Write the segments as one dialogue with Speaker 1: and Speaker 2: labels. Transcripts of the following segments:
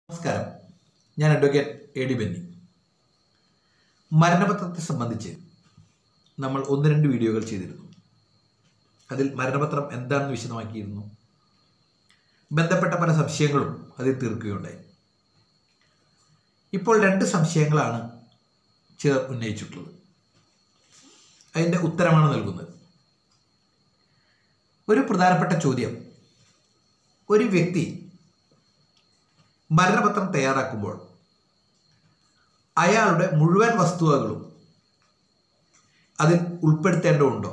Speaker 1: നമസ്കാരം ഞാൻ advocate A D Benny മരണപത്രത്തെ സംബന്ധിച്ച് നമ്മൾ ഒന്ന് രണ്ട് വീഡിയോകൾ ചെയ്തിരുന്നു അതിൽ മരണപത്രം എന്താണെന്ന് വിശദമാക്കിയിരുന്നു ബന്ധപ്പെട്ട പല സംശയങ്ങളും അതിൽ തീർക്കുകയുണ്ടായി ഇപ്പോൾ രണ്ട് സംശയങ്ങളാണ് ചിലർ ഉന്നയിച്ചിട്ടുള്ളത് അതിൻ്റെ ഉത്തരമാണ് നൽകുന്നത് ഒരു പ്രധാനപ്പെട്ട ചോദ്യം ഒരു വ്യക്തി മരണപത്രം തയ്യാറാക്കുമ്പോൾ അയാളുടെ മുഴുവൻ വസ്തുവകളും അതിൽ ഉൾപ്പെടുത്തേണ്ടതുണ്ടോ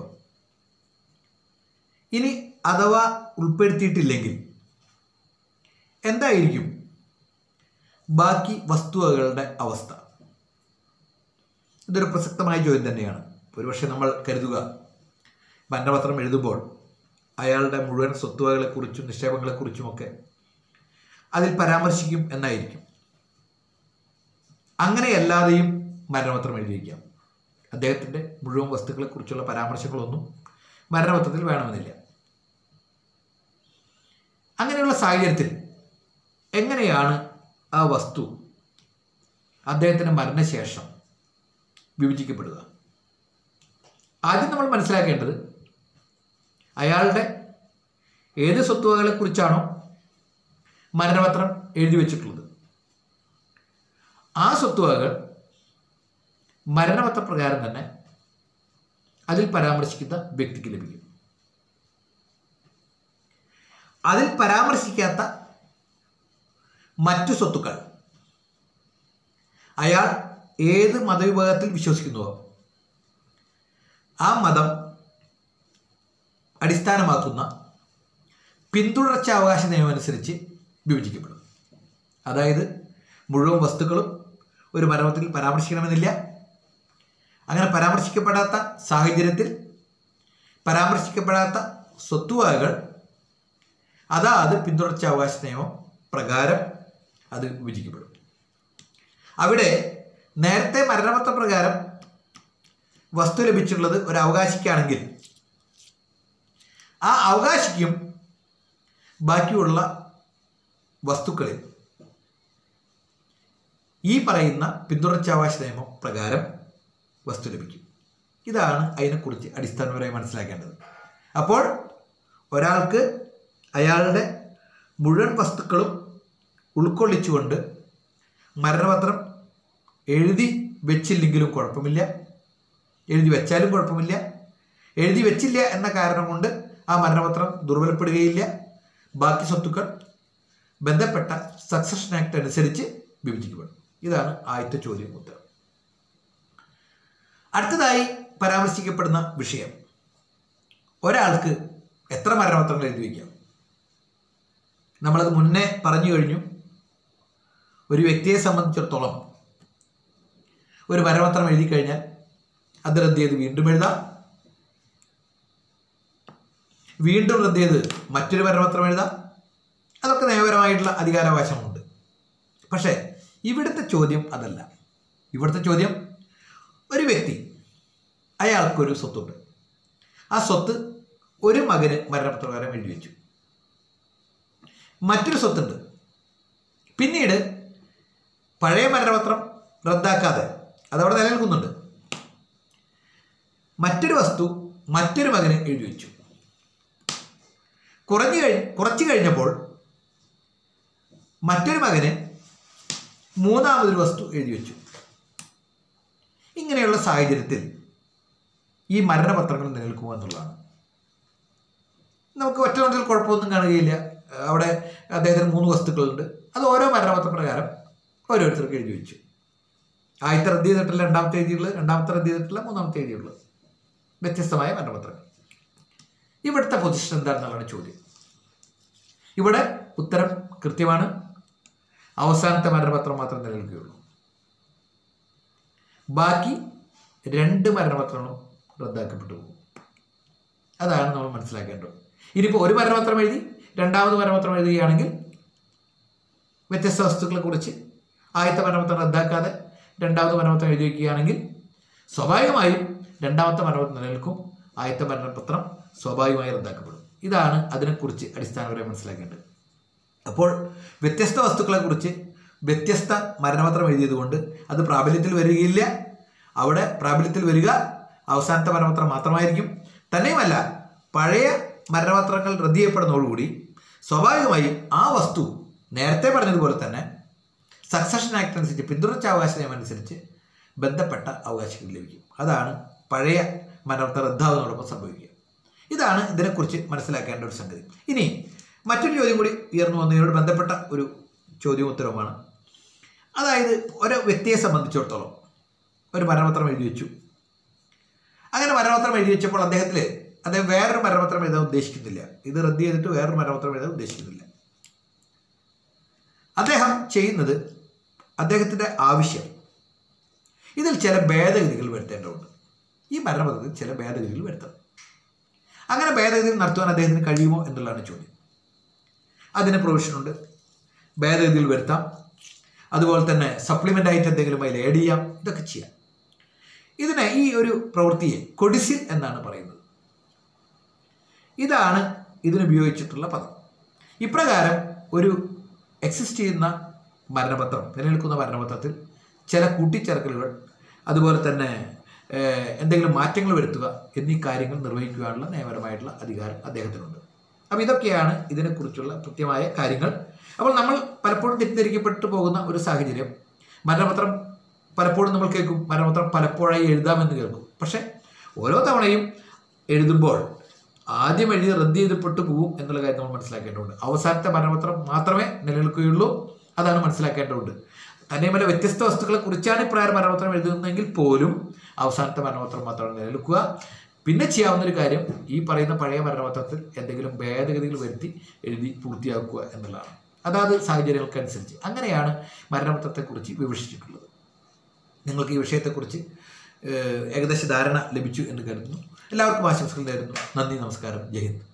Speaker 1: ഇനി അഥവാ ഉൾപ്പെടുത്തിയിട്ടില്ലെങ്കിൽ എന്തായിരിക്കും ബാക്കി വസ്തുവകളുടെ അവസ്ഥ ഇതൊരു പ്രസക്തമായ ചോദ്യം തന്നെയാണ് ഒരുപക്ഷെ നമ്മൾ കരുതുക മരണപത്രം എഴുതുമ്പോൾ അയാളുടെ മുഴുവൻ സ്വത്തുവകളെക്കുറിച്ചും നിക്ഷേപങ്ങളെക്കുറിച്ചുമൊക്കെ അതിൽ പരാമർശിക്കും എന്നായിരിക്കും അങ്ങനെയല്ലാതെയും മരണപത്രം എഴുതി വയ്ക്കാം അദ്ദേഹത്തിൻ്റെ മുഴുവൻ വസ്തുക്കളെക്കുറിച്ചുള്ള പരാമർശങ്ങളൊന്നും മരണപത്രത്തിൽ വേണമെന്നില്ല അങ്ങനെയുള്ള സാഹചര്യത്തിൽ എങ്ങനെയാണ് ആ വസ്തു അദ്ദേഹത്തിൻ്റെ മരണശേഷം വിഭജിക്കപ്പെടുക ആദ്യം നമ്മൾ മനസ്സിലാക്കേണ്ടത് അയാളുടെ ഏത് സ്വത്തുവകളെക്കുറിച്ചാണോ മരണപത്രം എഴുതി വെച്ചിട്ടുള്ളത് ആ സ്വത്തുവകകൾ മരണപത്രപ്രകാരം തന്നെ അതിൽ പരാമർശിക്കുന്ന വ്യക്തിക്ക് ലഭിക്കും അതിൽ പരാമർശിക്കാത്ത മറ്റു സ്വത്തുക്കൾ അയാൾ ഏത് മതവിഭാഗത്തിൽ വിശ്വസിക്കുന്നുവോ ആ മതം അടിസ്ഥാനമാക്കുന്ന പിന്തുടർച്ചാവകാശ നിയമം അനുസരിച്ച് വിഭജിക്കപ്പെടും അതായത് മുഴുവൻ വസ്തുക്കളും ഒരു മരണത്തിൽ പരാമർശിക്കണമെന്നില്ല അങ്ങനെ പരാമർശിക്കപ്പെടാത്ത സാഹചര്യത്തിൽ പരാമർശിക്കപ്പെടാത്ത സ്വത്തുവകകൾ അതാത് പിന്തുടർച്ചാവകാശ നിയമം പ്രകാരം അത് വിഭജിക്കപ്പെടും അവിടെ നേരത്തെ മരണപത്ര പ്രകാരം വസ്തു ലഭിച്ചിട്ടുള്ളത് ഒരു അവകാശിക്കാണെങ്കിൽ ആ അവകാശിക്കും ബാക്കിയുള്ള വസ്തുക്കളിൽ ഈ പറയുന്ന പിന്തുടർച്ചാവകാശ നിയമം പ്രകാരം വസ്തു ലഭിക്കും ഇതാണ് അതിനെക്കുറിച്ച് അടിസ്ഥാനപരമായി മനസ്സിലാക്കേണ്ടത് അപ്പോൾ ഒരാൾക്ക് അയാളുടെ മുഴുവൻ വസ്തുക്കളും ഉൾക്കൊള്ളിച്ചുകൊണ്ട് മരണപത്രം എഴുതി വെച്ചില്ലെങ്കിലും കുഴപ്പമില്ല എഴുതി വെച്ചാലും കുഴപ്പമില്ല എഴുതി വെച്ചില്ല എന്ന കാരണം കൊണ്ട് ആ മരണപത്രം ദുർബലപ്പെടുകയില്ല ബാക്കി സ്വത്തുക്കൾ ബന്ധപ്പെട്ട സക്സഷൻ ആക്ട് അനുസരിച്ച് വിഭജിക്കപ്പെടും ഇതാണ് ആദ്യത്തെ ചോദ്യം ഉത്തരം അടുത്തതായി പരാമർശിക്കപ്പെടുന്ന വിഷയം ഒരാൾക്ക് എത്ര മരണപത്രങ്ങൾ എഴുതി വയ്ക്കാം നമ്മളത് മുന്നേ പറഞ്ഞു കഴിഞ്ഞു ഒരു വ്യക്തിയെ സംബന്ധിച്ചിടത്തോളം ഒരു മരണപത്രം എഴുതി കഴിഞ്ഞാൽ അത് റദ്ദ് ചെയ്ത് വീണ്ടും എഴുതാം വീണ്ടും റദ്ദ് ചെയ്ത് മറ്റൊരു മരണപത്രം എഴുതാം അതൊക്കെ നിയമപരമായിട്ടുള്ള അധികാരാവകാശമുണ്ട് പക്ഷേ ഇവിടുത്തെ ചോദ്യം അതല്ല ഇവിടുത്തെ ചോദ്യം ഒരു വ്യക്തി അയാൾക്കൊരു സ്വത്തുണ്ട് ആ സ്വത്ത് ഒരു മകന് മരണപ്രകാരം എഴുതി വെച്ചു മറ്റൊരു സ്വത്തുണ്ട് പിന്നീട് പഴയ മരണപത്രം റദ്ദാക്കാതെ അതവിടെ നിലനിൽക്കുന്നുണ്ട് മറ്റൊരു വസ്തു മറ്റൊരു മകന് എഴുതി വെച്ചു കുറഞ്ഞു കഴി കുറച്ച് കഴിഞ്ഞപ്പോൾ മറ്റൊരു മകന് മൂന്നാമതൊരു വസ്തു എഴുതി വെച്ചു ഇങ്ങനെയുള്ള സാഹചര്യത്തിൽ ഈ മരണപത്രങ്ങൾ നിലനിൽക്കുക എന്നുള്ളതാണ് നമുക്ക് ഒറ്റ നോട്ടിൽ കുഴപ്പമൊന്നും കാണുകയില്ല അവിടെ അദ്ദേഹത്തിന് മൂന്ന് വസ്തുക്കളുണ്ട് അത് ഓരോ മരണപത്ര പ്രകാരം ഓരോരുത്തർക്ക് എഴുതി വെച്ചു ആദ്യത്തെ റദ്ദ് ചെയ്തിട്ടുള്ള രണ്ടാമത്തെ എഴുതിയുള്ളത് രണ്ടാമത്തെ റദ്ദ് ചെയ്തിട്ടുള്ള മൂന്നാമത്തെ എഴുതിയുള്ളത് വ്യത്യസ്തമായ മരണപത്രങ്ങൾ ഇവിടുത്തെ പൊസിഷൻ എന്താണെന്നുള്ളതാണ് ചോദ്യം ഇവിടെ ഉത്തരം കൃത്യമാണ് അവസാനത്തെ മരണപത്രം മാത്രം നിലനിൽക്കുകയുള്ളൂ ബാക്കി രണ്ട് മരണപത്രങ്ങളും റദ്ദാക്കപ്പെട്ടു പോകും അതാണ് നമ്മൾ മനസ്സിലാക്കേണ്ടത് ഇനിയിപ്പോൾ ഒരു മരണപത്രം എഴുതി രണ്ടാമത് മരണപത്രം എഴുതുകയാണെങ്കിൽ വ്യത്യസ്ത വസ്തുക്കളെ കുറിച്ച് ആദ്യത്തെ മരണപത്രം റദ്ദാക്കാതെ രണ്ടാമത്തെ മരണപത്രം എഴുതി വയ്ക്കുകയാണെങ്കിൽ സ്വാഭാവികമായും രണ്ടാമത്തെ മരണപത്രം നിലനിൽക്കും ആദ്യത്തെ മരണപത്രം സ്വാഭാവികമായി റദ്ദാക്കപ്പെടും ഇതാണ് അതിനെക്കുറിച്ച് അടിസ്ഥാനപരമായി മനസ്സിലാക്കേണ്ടത് അപ്പോൾ വ്യത്യസ്ത വസ്തുക്കളെക്കുറിച്ച് വ്യത്യസ്ത മരണപത്രം എഴുതിയതുകൊണ്ട് അത് പ്രാബല്യത്തിൽ വരികയില്ല അവിടെ പ്രാബല്യത്തിൽ വരിക അവസാനത്തെ മരണപത്രം മാത്രമായിരിക്കും തന്നെയുമല്ല പഴയ മരണപത്രങ്ങൾ റദ്ദ് ചെയ്യപ്പെടുന്നതോടുകൂടി സ്വാഭാവികമായും ആ വസ്തു നേരത്തെ പറഞ്ഞതുപോലെ തന്നെ സക്സഷൻ ആക്ട് അനുസരിച്ച് പിന്തുടർച്ചാവകാശ നിയമം അനുസരിച്ച് ബന്ധപ്പെട്ട അവകാശികൾ ലഭിക്കും അതാണ് പഴയ മരണപത്രം റദ്ദാവുന്നതോടൊപ്പം സംഭവിക്കുക ഇതാണ് ഇതിനെക്കുറിച്ച് മനസ്സിലാക്കേണ്ട ഒരു സംഗതി ഇനി മറ്റൊരു ചോദ്യം കൂടി ഉയർന്നു വന്നതിനോട് ബന്ധപ്പെട്ട ഒരു ചോദ്യവും ഉത്തരവുമാണ് അതായത് ഒരു വ്യക്തിയെ സംബന്ധിച്ചിടത്തോളം ഒരു മരണപത്രം എഴുതി വെച്ചു അങ്ങനെ മരണപത്രം എഴുതി വെച്ചപ്പോൾ അദ്ദേഹത്തിൽ അദ്ദേഹം വേറൊരു മരണപത്രം എഴുതാൻ ഉദ്ദേശിക്കുന്നില്ല ഇത് റദ്ദ് ചെയ്തിട്ട് വേറൊരു മരണപത്രം എഴുതാൻ ഉദ്ദേശിക്കുന്നില്ല അദ്ദേഹം ചെയ്യുന്നത് അദ്ദേഹത്തിൻ്റെ ആവശ്യം ഇതിൽ ചില ഭേദഗതികൾ വരുത്തേണ്ടതുണ്ട് ഈ മരണപത്രത്തിൽ ചില ഭേദഗതികൾ വരുത്തണം അങ്ങനെ ഭേദഗതികൾ നടത്തുവാൻ അദ്ദേഹത്തിന് കഴിയുമോ എന്നുള്ളതാണ് ചോദ്യം അതിന് പ്രൊവിഷനുണ്ട് ഭേദഗതികൾ വരുത്താം അതുപോലെ തന്നെ സപ്ലിമെൻ്റ് ആയിട്ട് എന്തെങ്കിലും അതിൽ ആഡ് ചെയ്യാം ഇതൊക്കെ ചെയ്യാം ഇതിനെ ഈ ഒരു പ്രവൃത്തിയെ കൊഡിസിൽ എന്നാണ് പറയുന്നത് ഇതാണ് ഇതിനുപയോഗിച്ചിട്ടുള്ള പദം ഇപ്രകാരം ഒരു എക്സിസ്റ്റ് ചെയ്യുന്ന മരണപത്രം നിലനിൽക്കുന്ന മരണപത്രത്തിൽ ചില കൂട്ടിച്ചേർക്കലുകൾ അതുപോലെ തന്നെ ഏഹ്, എന്തെങ്കിലും മാറ്റങ്ങൾ വരുത്തുക എന്നീ കാര്യങ്ങൾ നിർവഹിക്കുവാനുള്ള നിയമപരമായിട്ടുള്ള അധികാരം അദ്ദേഹത്തിനുണ്ട് അപ്പോൾ ഇതൊക്കെയാണ് ഇതിനെക്കുറിച്ചുള്ള കൃത്യമായ കാര്യങ്ങൾ അപ്പോൾ നമ്മൾ പലപ്പോഴും തെറ്റിദ്ധരിക്കപ്പെട്ടു പോകുന്ന ഒരു സാഹചര്യം മരണപത്രം പലപ്പോഴും നമ്മൾ കേൾക്കും മരണപത്രം പലപ്പോഴായി എഴുതാമെന്ന് കേൾക്കും പക്ഷേ ഓരോ തവണയും എഴുതുമ്പോൾ ആദ്യം എഴുതി റദ്ദ് ചെയ്തപ്പെട്ടു പോകും എന്നുള്ള കാര്യം നമ്മൾ മനസ്സിലാക്കേണ്ടതുണ്ട് അവസാനത്തെ മരണപത്രം മാത്രമേ നിലനിൽക്കുകയുള്ളൂ അതാണ് മനസ്സിലാക്കേണ്ടതുണ്ട് തന്നെയുമല്ല വ്യത്യസ്ത വസ്തുക്കളെ കുറിച്ചാണ് ഇപ്രകാരം മരണപത്രം എഴുതുന്നതെങ്കിൽ പോലും അവസാനത്തെ മരണപത്രം മാത്രമാണ് നിലനിൽക്കുക പിന്നെ ചെയ്യാവുന്ന ഒരു കാര്യം ഈ പറയുന്ന പഴയ മരണപത്രത്തിൽ എന്തെങ്കിലും ഭേദഗതികൾ വരുത്തി എഴുതി പൂർത്തിയാക്കുക എന്നുള്ളതാണ് അതാത് സാഹചര്യങ്ങൾക്കനുസരിച്ച് അങ്ങനെയാണ് മരണപത്രത്തെക്കുറിച്ച് വിവക്ഷിച്ചിട്ടുള്ളത് നിങ്ങൾക്ക് ഈ വിഷയത്തെക്കുറിച്ച് ഏഹ്, ഏകദേശ ധാരണ ലഭിച്ചു എന്ന് കരുതുന്നു എല്ലാവർക്കും ആശംസകൾ നേരുന്നു നന്ദി നമസ്കാരം ജയ് ഹിന്ദ്